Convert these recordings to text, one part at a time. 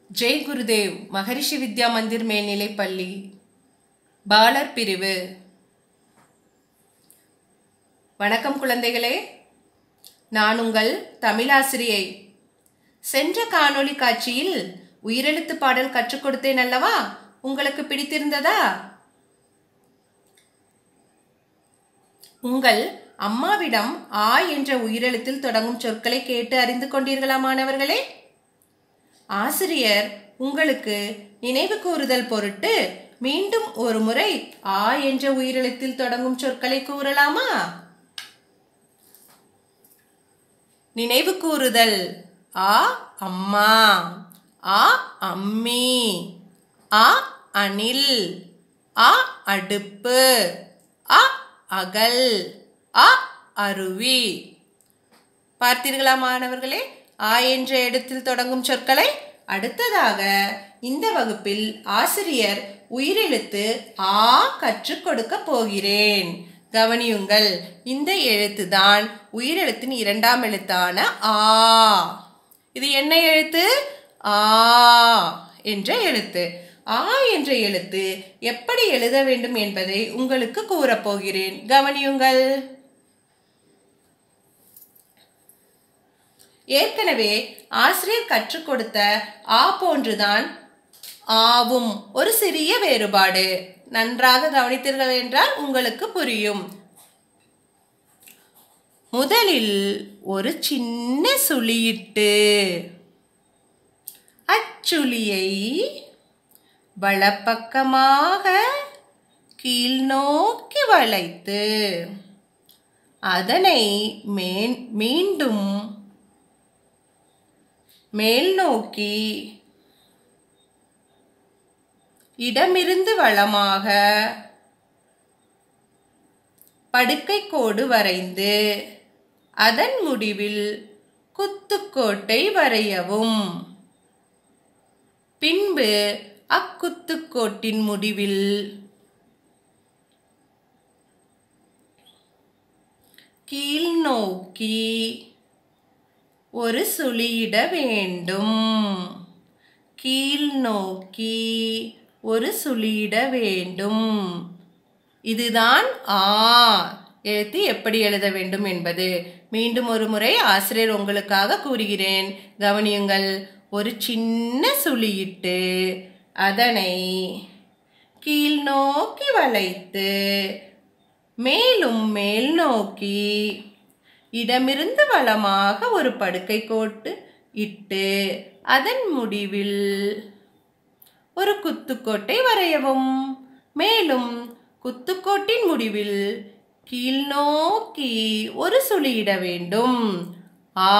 ஜெய் குருதேவ் மகரிஷி வித்யா மந்திர் மேல்நிலைப் பள்ளி பாலர் பிரிவு வணக்கம் குழந்தைகளே நான் உங்கள் தமிழாசிரியை சென்ற காணொளி காட்சியில் உயிரெழுத்து பாடல் கற்றுக் கொடுத்தேன் அல்லவா உங்களுக்கு பிடித்திருந்ததா உங்கள் அம்மாவிடம் ஆ என்ற உயிரெழுத்தில் தொடங்கும் சொற்களை கேட்டு அறிந்து கொண்டீர்களா மாணவர்களே ஆசிரியர் உங்களுக்கு நினைவு கூறுதல் பொருட்டு மீண்டும் ஒரு முறை ஆ என்ற உயிரெழுத்தில் தொடங்கும் சொற்களை கூறலாமா நினைவு கூறுதல் ஆ அம்மா ஆ அம்மி ஆ அணில் ஆ அடுப்பு அ அகல் அ அருவி பார்த்தீர்களா மாணவர்களே ஆ என்ற இடத்தில் தொடங்கும் சொற்களை அடுத்ததாக இந்த வகுப்பில் ஆசிரியர் உயிரெழுத்து ஆ கற்றுக் கொடுக்க போகிறேன் கவனியுங்கள் இந்த எழுத்து தான் உயிரெழுத்தின் இரண்டாம் எழுத்தான ஆ இது என்ன எழுத்து ஆ என்ற எழுத்து ஆ என்ற எழுத்து எப்படி எழுத வேண்டும் என்பதை உங்களுக்கு கூறப்போகிறேன் கவனியுங்கள் ஏற்கனவே ஆசிரியர் கற்றுக் கொடுத்த ஆ போன்றுதான் ஆவும் ஒரு சிறிய வேறுபாடு நன்றாக கவனித்தீர்கள் என்றால் உங்களுக்கு புரியும் முதலில் ஒரு சின்ன சுழியிட்டு அச்சுளியை வலப்பக்கமாக கீழ்நோக்கி வளைத்து அதனை மேன் மீண்டும் மேல் நோக்கி இடமிருந்து வளமாக படுக்கை கோடு வரைந்து அதன் முடிவில் குத்துக்கோட்டை வரையவும் பின்பு அக்குத்துக்கோட்டின் முடிவில் கீழ் நோக்கி ஒரு சுழியிட வேண்டும் கீழ் நோக்கி ஒரு சுழியிட வேண்டும் இதுதான் ஆ எழுத்து எப்படி எழுத வேண்டும் என்பது மீண்டும் ஒரு முறை ஆசிரியர் உங்களுக்காக கூறுகிறேன் கவனியுங்கள் ஒரு சின்ன சுழியிட்டு அதனை கீழ் நோக்கி வளைத்து மேலும் மேல் நோக்கி இடமிருந்து வளமாக ஒரு படுக்கை கோட்டு இட்டு அதன் முடிவில் ஒரு குத்துக்கோட்டை வரையவும் மேலும் குத்துக்கோட்டின் முடிவில் கீழ்நோக்கி ஒரு சுழியிட வேண்டும் ஆ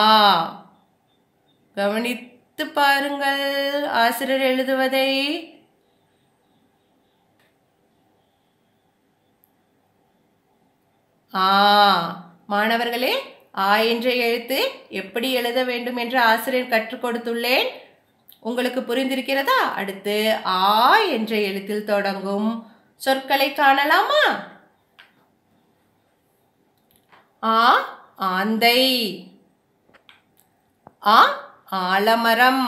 கவனித்து பாருங்கள் ஆசிரியர் எழுதுவதை ஆ மாணவர்களே ஆ என்ற எழுத்து எப்படி எழுத வேண்டும் என்று ஆசிரியர் கற்றுக் கொடுத்துள்ளேன் உங்களுக்கு புரிந்திருக்கிறதா அடுத்து ஆ என்ற எழுத்தில் தொடங்கும் சொற்களை காணலாமா ஆ ஆந்தை ஆ ஆலமரம்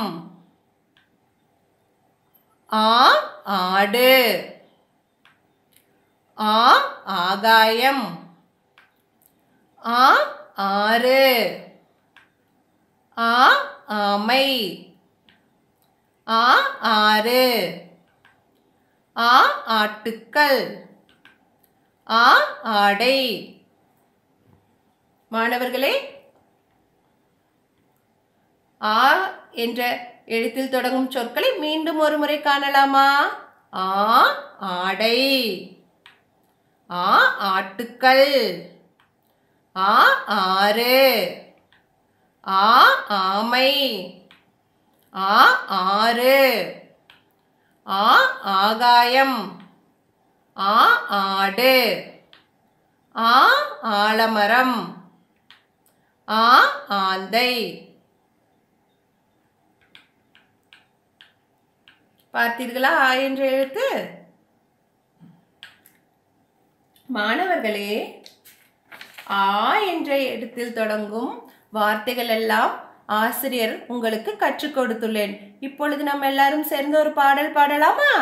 ஆ ஆடு ஆ ஆகாயம் ஆ ஆறு ஆ ஆமை ஆ ஆறு ஆ ஆட்டுக்கள் ஆ ஆடை மாணவர்களே ஆ என்ற எழுத்தில் தொடங்கும் சொற்களை மீண்டும் ஒரு முறை காணலாமா ஆ ஆடை ஆ ஆட்டுக்கள் ஆ ஆறு ஆ ஆமை ஆ ஆறு ஆ ஆகாயம் ஆ ஆடு ஆ ஆலமரம் ஆ ஆந்தை பார்த்தீர்களா ஆ என்ற எழுத்து மாணவர்களே ஆ என்ற இடத்தில் தொடங்கும் வார்த்தைகள் எல்லாம் ஆசிரியர் உங்களுக்கு கற்றுக் கொடுத்துள்ளேன் இப்பொழுது நம்ம எல்லாரும் சேர்ந்து ஒரு பாடல் பாடலாமா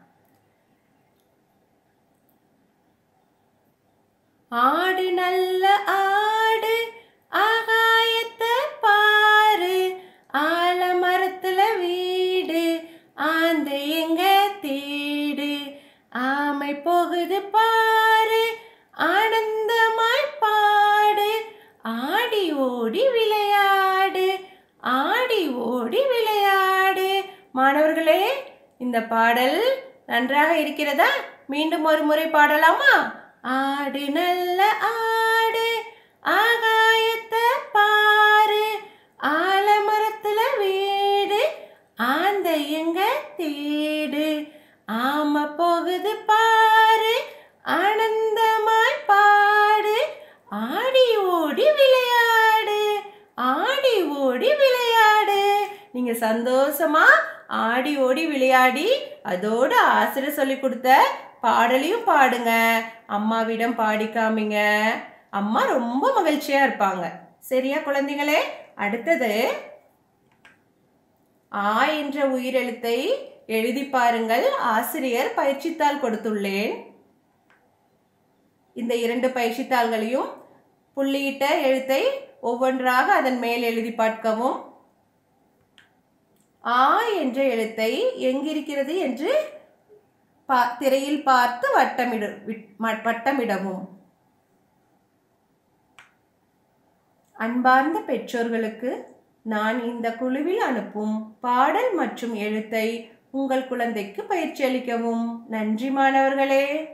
ஆடு நல்ல ஆடு ஆகாயத்தை பாரு ஆலமரத்துல வீடு ஆந்த எங்க தேடு ஆமை போகுது பாரு ஆனந்தமாய் பாடு ஆடி ஓடி விளையாடு ஆடி ஓடி விளையாடு மாணவர்களே இந்த பாடல் நன்றாக இருக்கிறதா மீண்டும் ஒரு முறை பாடலாமா ஆடு நல்ல ஆடு ஆகாயத்தை பாரு ஆலமரத்துல வீடு ஆந்த எங்க தேடு ஆம போகுது பாரு ஆனந்தமாய் பாடு ஆடி ஓடி விளையாடு ஆடி ஓடி விளையாடு நீங்க சந்தோஷமா ஆடி ஓடி விளையாடி அதோட ஆசிரியர் சொல்லி கொடுத்த பாடலையும் பாடுங்க அம்மாவிடம் பாடி காமிங்க அம்மா ரொம்ப மகிழ்ச்சியா இருப்பாங்க சரியா குழந்தைகளே அடுத்தது ஆ என்ற உயிரெழுத்தை எழுதி பாருங்கள் ஆசிரியர் பயிற்சித்தாள் கொடுத்துள்ளேன் இந்த இரண்டு பயிற்சித்தாள்களையும் புள்ளியிட்ட எழுத்தை ஒவ்வொன்றாக அதன் மேல் எழுதி பார்க்கவும் ஆ என்ற எழுத்தை எங்கிருக்கிறது என்று பா திரையில் பார்த்து வட்டமிடு விட்- ம- வட்டமிடவும் அன்பார்ந்த பெற்றோர்களுக்கு நான் இந்த குழுவில் அனுப்பும் பாடல் மற்றும் எழுத்தை உங்கள் குழந்தைக்கு பயிற்சி அளிக்கவும் நன்றி மாணவர்களே